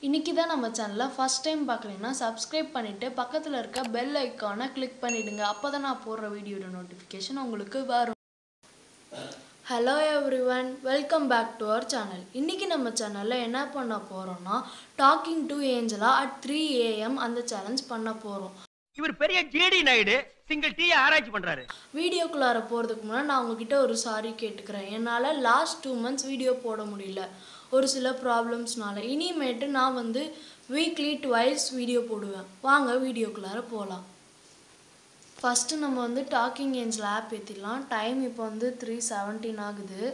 இன்னைக்கு தான் நம்ம சேனலை ஃபஸ்ட் டைம் பார்க்குறீங்கன்னா சப்ஸ்கிரைப் பண்ணிவிட்டு பக்கத்தில் இருக்க பெல் ஐக்கானை கிளிக் பண்ணிவிடுங்க அப்போ தான் நான் போடுற வீடியோட நோட்டிஃபிகேஷன் உங்களுக்கு வரும் hello everyone welcome back to our channel இன்றைக்கி நம்ம சேனலில் என்ன பண்ண போகிறோம்னா talking to Angela at three AM அந்த சேலஞ்ச் பண்ண போகிறோம் இவர் பெரிய ஜேடி நாயுடு சிங்கிள் டீ ஆராய்ச்சி பண்றாரு வீடியோக்குள்ளார போகிறதுக்கு முன்னாடி நான் உங்ககிட்ட ஒரு சாரி கேட்டுக்கிறேன் என்னால் லாஸ்ட் டூ மந்த்ஸ் வீடியோ போட முடியல ஒரு சில ப்ராப்ளம்ஸ்னால இனிமேட்டு நான் வந்து வீக்லி ட்வைஸ் வீடியோ போடுவேன் வாங்க வீடியோக்குள்ளார போகலாம் ஃபஸ்ட்டு நம்ம வந்து டாக்கிங் ஏஞ்சில் ஆப் ஏற்றிடலாம் டைம் இப்போ வந்து த்ரீ செவன்டீன் ஆகுது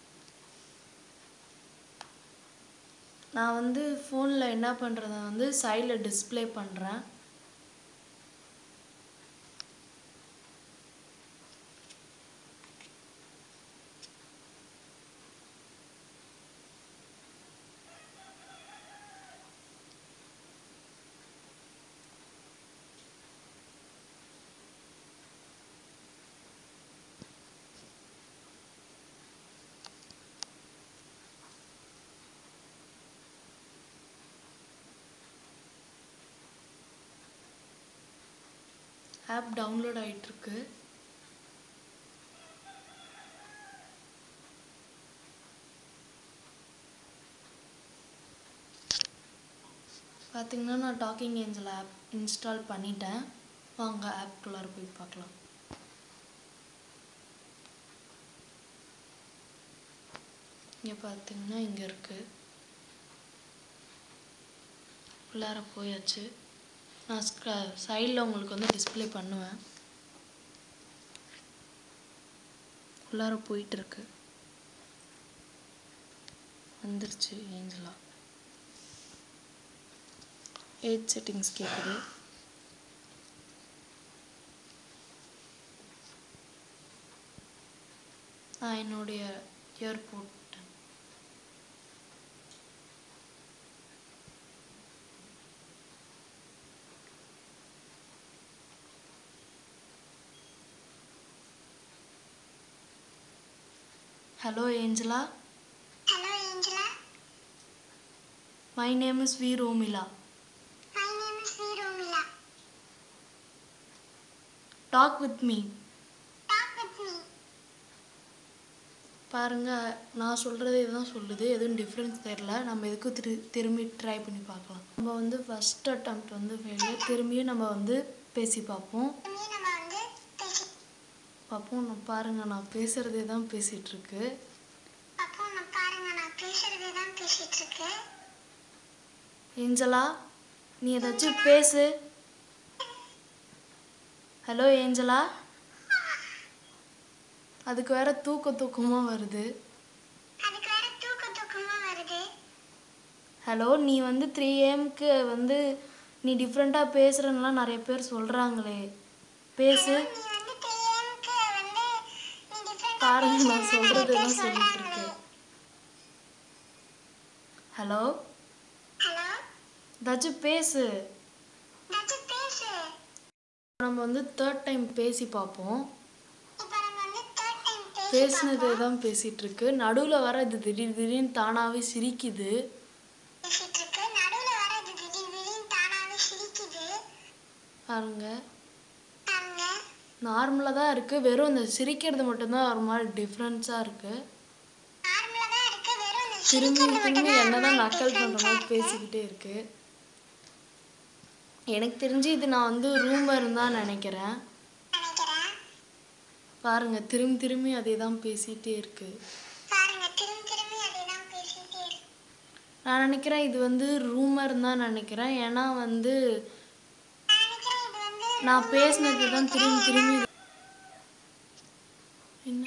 நான் வந்து ஃபோனில் என்ன பண்ணுறத வந்து சைடில் டிஸ்ப்ளே பண்ணுறேன் ஆப் டவுன்லோட் ஆயிட்டிருக்கு பார்த்தீங்கன்னா நான் டாக்கிங் ஏஞ்சல் ஆப் இன்ஸ்டால் பண்ணிட்டேன் வாங்க ஆப்குள்ளார போய் பார்க்கலாம் இங்கே பார்த்தீங்கன்னா இங்கே இருக்குது உள்ளார போயாச்சு நான் சைடில் உங்களுக்கு வந்து டிஸ்ப்ளே பண்ணுவேன் உள்ளார போயிட்டு இருக்கு வந்துருச்சு ஏஞ்சலா ஏஜ் செட்டிங்ஸ் கேட்குது நான் என்னுடைய இயர் போட்டேன் hello Angela Hello, Angela. My name is Viromila My name is Viromila. Talk with me Talk with me. பாருங்க நான் சொல்கிறது இதுதான் சொல்லுது எதுவும் டிஃப்ரென்ஸ் தெரில நம்ம எதுக்கும் திரு திரும்பி ட்ரை பண்ணி பார்க்கலாம் நம்ம வந்து ஃபஸ்ட் அட்டம்ப்ட் வந்து ஃபெயிலு திரும்பியும் நம்ம வந்து பேசி பார்ப்போம் இனிமே நம்ம வந்து பேசி பார்ப்போம் நான் பாருங்க நான் பேசுகிறதே தான் பேசிகிட்டு இருக்கு அப்போ நான் பாருங்க நான் பேசுறதே தான் பேசிட்டு இருக்கேன் ஏஞ்சலா நீ ஏதாச்சும் பேசு ஹலோ ஏஞ்சலா அதுக்கு வேற தூக்க தூக்கமாக வருது அதுக்கு வேற தூக்க தூக்கமா வருது ஹலோ நீ வந்து த்ரீ ஏஎம்க்கு வந்து நீ டிஃப்ரெண்ட்டாக பேசுகிறன்னுலாம் நிறைய பேர் சொல்கிறாங்களே பேசு நீ வந்து த்ரீ வந்து நீ டிஃப்ரெண்ட் பாருங்க நான் சொல்கிறது தான் சொல்லிட்டு இருக்கேன் ஹலோ ஹலோ ஏதாச்சும் பேசு ஏதாச்சும் பேசு நம்ம வந்து தேர்ட் டைம் பேசி பார்ப்போம் இப்போ நம்ம வந்து தேர்ட் டைம் பேசி பேசினதே தான் பேசிகிட்டு இருக்கு நடுவில் வர இது திடீர் திடீர்னு தானாகவே சிரிக்குது பேசிட்டு இருக்கு நடுவுல வர இது திடீர் திடீர்னு தானாவே சிரிக்குது பாருங்க பாருங்க நார்மலாக தான் இருக்குது வெறும் இந்த சிரிக்கிறது மட்டும்தான் ஒரு மாதிரி டிஃப்ரென்ஸாக இருக்குது நார்மலா தான் இருக்கு வெறும் இந்த திரும்பி சிரிக்கிறது திரும்பி மட்டும் என்ன தான் தான் நக்கல் பண்ணுற மாதிரி பேசிக்கிட்டே இருக்கு எனக்கு தெரிஞ்சு இது நான் வந்து ரூமர் தான் நினைக்கிறேன் நினைக்கிறேன் பாருங்க திரும்பி திரும்பி அதே தான் பேசிகிட்டே இருக்கு பாருங்க திரும்பி திரும்பி அதே தான் பேசிட்டே இருக்கு நான் நினைக்கிறேன் இது வந்து ரூமர் தான் நினைக்கிறேன் ஏன்னா வந்து நான் நினைக்கிறேன் இது வந்து நான் பேசினது தான் திரும்பி திரும்பி என்ன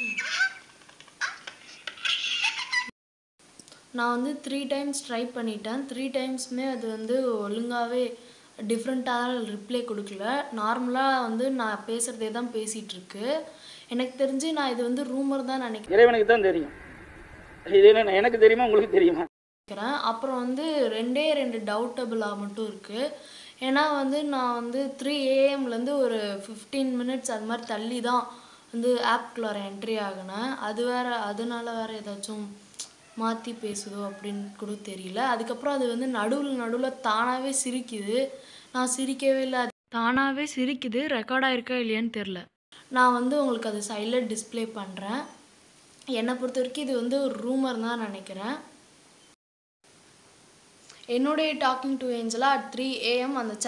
நான் வந்து த்ரீ டைம்ஸ் ட்ரை பண்ணிட்டேன் த்ரீ டைம்ஸுமே அது வந்து ஒழுங்காகவே டிஃப்ரெண்ட்டாக ரிப்ளை கொடுக்கல நார்மலாக வந்து நான் பேசுகிறதே தான் பேசிகிட்டு இருக்கு எனக்கு தெரிஞ்சு நான் இது வந்து ரூமர் தான் நினைக்கிறேன் இறைவனுக்கு தான் தெரியும் இது என்ன எனக்கு தெரியுமா உங்களுக்கு தெரியுமா நினைக்கிறேன் அப்புறம் வந்து ரெண்டே ரெண்டு டவுட்டபிளாக மட்டும் இருக்குது ஏன்னா வந்து நான் வந்து த்ரீ ஏஎம்லேருந்து ஒரு ஃபிஃப்டீன் மினிட்ஸ் அது மாதிரி தள்ளி தான் வந்து ஆப்குள்ளார என்ட்ரி ஆகினேன் அது வேற அதனால வேற ஏதாச்சும் மாற்றி பேசுதோ அப்படின்னு கூட தெரியல அதுக்கப்புறம் அது வந்து நடுவில் நடுவில் தானாகவே சிரிக்குது நான் சிரிக்கவே இல்லை அது தானாகவே சிரிக்குது ரெக்கார்ட் ஆயிருக்கா இல்லையான்னு தெரில நான் வந்து உங்களுக்கு அது சைடில் டிஸ்ப்ளே பண்ணுறேன் என்னை பொறுத்த வரைக்கும் இது வந்து ஒரு ரூமர் தான் நினைக்கிறேன் என்னுடைய talking to Angela at three AM அந்த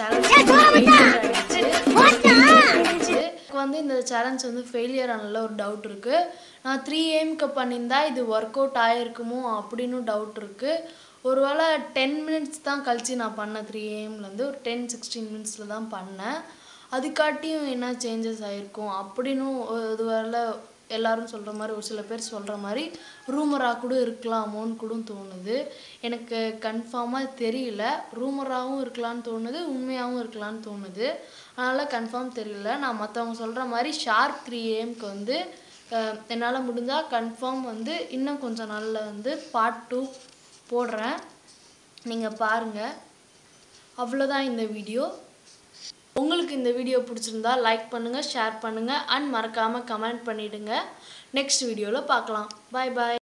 சேலஞ்ச் எனக்கு வந்து இந்த சேலஞ்ச் வந்து ஃபெயிலியர் ஆனல ஒரு டவுட் இருக்கு நான் த்ரீ ஏஎம்க்கு பண்ணியிருந்தா இது ஒர்க் அவுட் ஆயிருக்குமோ அப்படின்னு டவுட் இருக்கு ஒருவேளை டென் மினிட்ஸ் தான் கழிச்சு நான் பண்ணேன் த்ரீ ஏஎம்லேருந்து ஒரு டென் சிக்ஸ்டீன் மினிட்ஸில் தான் பண்ணேன் அதுக்காட்டியும் என்ன சேஞ்சஸ் ஆயிருக்கும் அப்படின்னும் இது வரல எல்லாரும் சொல்கிற மாதிரி ஒரு சில பேர் சொல்கிற மாதிரி ரூமராக கூட இருக்கலாமோன்னு கூட தோணுது எனக்கு கன்ஃபார்மாக தெரியல ரூமராகவும் இருக்கலாம்னு தோணுது உண்மையாகவும் இருக்கலாம்னு தோணுது அதனால் கன்ஃபார்ம் தெரியல நான் மற்றவங்க சொல்கிற மாதிரி ஷார்ப் த்ரீ ஏஎம்க்கு வந்து என்னால் முடிஞ்சால் கன்ஃபார்ம் வந்து இன்னும் கொஞ்சம் நாளில் வந்து பார்ட் டூ போடுறேன் நீங்கள் பாருங்கள் அவ்வளோதான் இந்த வீடியோ உங்களுக்கு இந்த வீடியோ பிடிச்சிருந்தா லைக் பண்ணுங்கள் ஷேர் பண்ணுங்கள் அண்ட் மறக்காமல் கமெண்ட் பண்ணிவிடுங்க நெக்ஸ்ட் வீடியோவில் பார்க்கலாம் பாய் பாய்